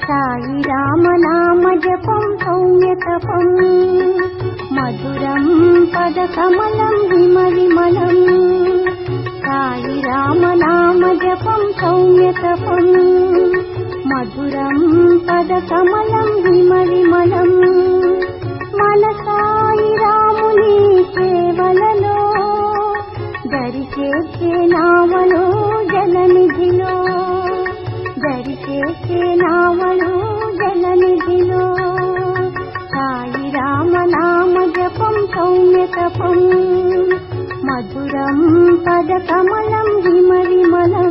సాయి రామ నామ జపం సౌమ్యతపం మధురం పద కమలం హిమ విమలం సాయి రామ నామ జపం సౌమ్యతపం మధురం పద కమలం హిమ విమలం మన సాయి రాముని సేవలలో దరిచేసే నావలో జలనిధిలో దరిచేసే నావలో జలనిధిలో సాయి రామ నామ జపం సౌమ్యతపం మధురం పద కమలం హిమ విమలం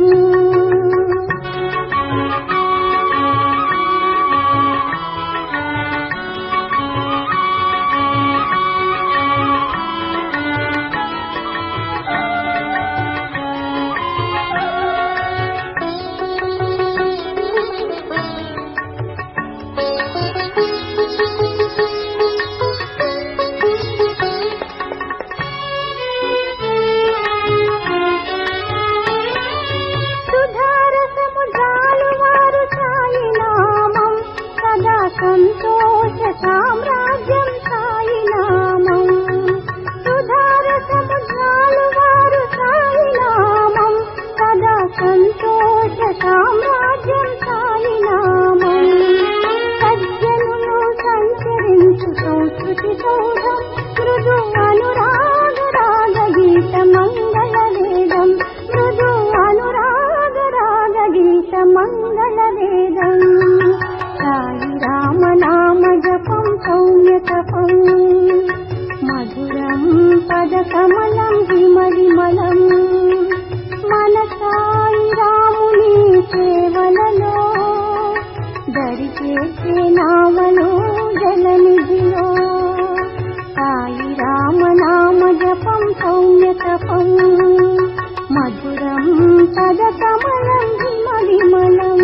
సుధారసము జాలువారు సాయి నామం సదా సంతోష సామ్రాజ్యం సాయి నామం సుధారసము జాలువారు సాయి నామం సదా సంతోష సామ్రాజ్యం సాయి నామం సజ్జనులు సంచరించు సంస్కృతి సౌధం మృదు అనురాగ రాగ గీత మంగళ వేదం మృదు అనురాగ రాగ గీత మంగళ వేదం సాయి రామ నామ జపం సౌమ్యతపం మధురం పద కమలం హిమ విమలం మన సాయి రాముని సేవలలో దరిచేసే నామలో జలనిధిలో సాయి రామ నామ జపం సౌమ్యతపం మధురం పద కమలం హిమ విమలం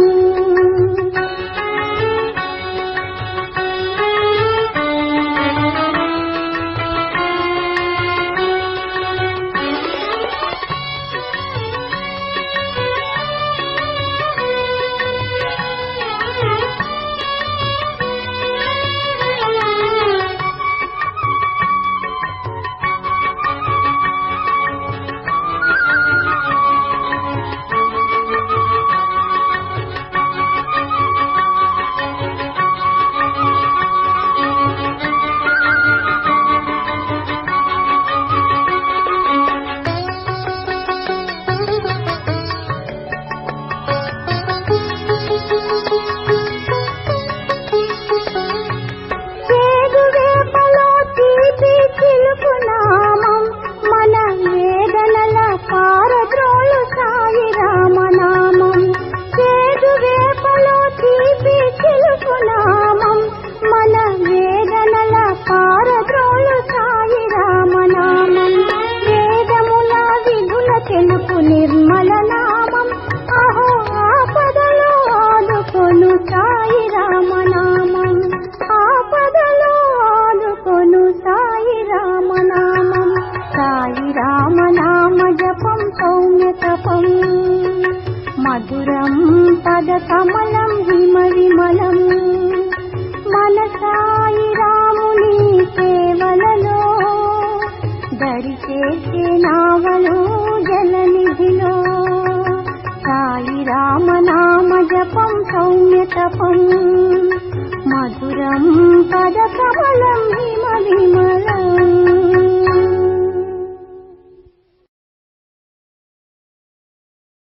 చేదు వేపలో తీపి చిలుకు నామం మన వేదనల పారద్రోలు సాయి రామనామం చేదు వేపలో తీపి చిలుకు నామం మన వేదనల పారద్రోలు సాయి రామనామం వేదముల విధుల తెలుపు నిర్మల నామం అహో ఆపదలో ఆదుకొను సాయి రామనామం ఆపదలో ఆదుకొను సాయి రామనామం సాయి రామనామ జపం సౌమ్యతపం మధురం పద కమలం హిమ విమలం మన సాయి రాముని సేవలలో దరిచేసే నావలో జలనిధిలో సాయి రామ నామ జపం సౌమ్యతపం మధురం పద కమలం హిమ